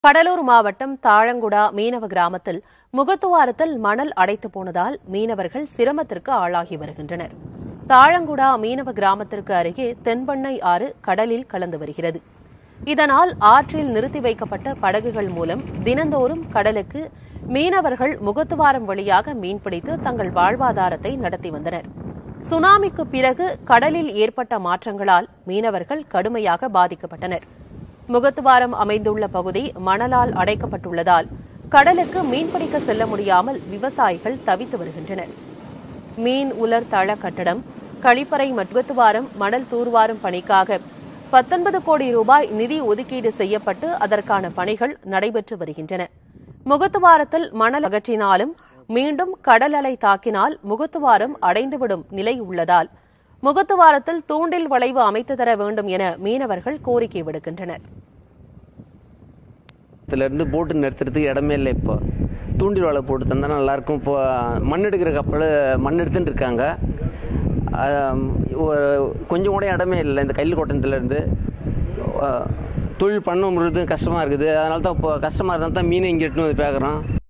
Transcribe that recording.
கடலூர் மாவட்டம் தாழங்குடா மீனவ கிராமத்தில் முகத்துவாரத்தில் மணல் அடைத்து போனதால் மீனவர்கள் சிரமத்திற்கு ஆளாகி வருகின்றனர் தாழங்குடா மீனவ கிராமத்திற்கு அருகே தென்பண்ணை ஆறு கடலில் கலந்து வருகிறது இதனால் ஆற்றில் நிறுத்தி வைக்கப்பட்ட படகுகள் மூலம் தினந்தோறும் கடலுக்கு மீனவர்கள் முகத்துவாரம் வழியாக மீன்பிடித்து தங்கள் வாழ்வாதாரத்தை நடத்தி வந்தனர் சுனாமிக்கு பிறகு கடலில் ஏற்பட்ட மாற்றங்களால் மீனவர்கள் கடுமையாக பாதிக்கப்பட்டனர் முகத்துவாரம் அமைந்துள்ள பகுதி மணலால் அடைக்கப்பட்டுள்ளதால் கடலுக்கு மீன்பிடிக்க செல்ல முடியாமல் விவசாயிகள் தவித்து வருகின்றனர் மீன் உலர் தள கட்டடம் கழிப்பறை முகத்துவாரம் மணல் தூர்வாரும் பணிக்காக பத்தொன்பது கோடி ரூபாய் நிதி ஒதுக்கீடு செய்யப்பட்டு அதற்கான பணிகள் நடைபெற்று வருகின்றன முகத்துவாரத்தில் மணல் அகற்றினாலும் மீண்டும் கடல் அலை தாக்கினால் முகத்துவாரம் அடைந்துவிடும் நிலை உள்ளதால் முகத்துவாரத்தில் தூண்டில் வளைவு அமைத்து தர வேண்டும் என மீனவர்கள் கோரிக்கை விடுக்கின்றனர் இதுல இருந்து போட்டு நிறுத்துறதுக்கு இடமே இல்லை இப்போ தூண்டில் வலை போட்டு தந்தா நல்லா இருக்கும் இப்போ மண் எடுக்கிற கப்பல் மண் எடுத்துட்டு இருக்காங்க ஆம், ஒரு கொஞ்சம் கூட இடமே இல்லை இந்த கல் கோட்டத்துல இருந்து தொழில் பண்ண முடியுது கஷ்டமா இருக்குது அதனால தான் இப்போ கஷ்டமா இருந்தால் தான் மீனை இங்கே எட்டுன்னு வந்து பார்க்குறோம்